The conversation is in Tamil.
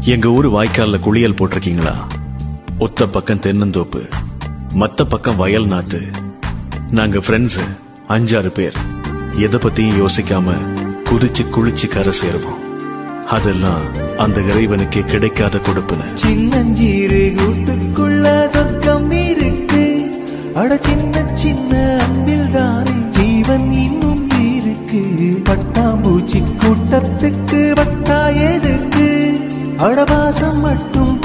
எங்க ஊரு வாய்க்கால்ல குளியல் போட்டிருக்கீங்களா ஒத்த பக்கம் தென்னந்தோப்பு மத்த பக்கம் வயல் நாத்து நாங்க ஃப்ரெண்ட்ஸ் அஞ்சாறு பேர் எதை பத்தியும் யோசிக்காம குதிச்சு குளிச்சு கரை சேருவோம் அதெல்லாம் அந்த இறைவனுக்கே கிடைக்காத கொடுப்புன்னு சின்னஞ்சீரு கூட்டுக்குள்ள சொர்க்கம் இருக்கு அட சின்ன சின்ன அன்பில் தானே ஜீவன் இன்னும் இருக்கு பட்டாம்பூச்சி கூட்டத்துக்கு பட்டா எதுக்கு அடபாசம் மட்டும்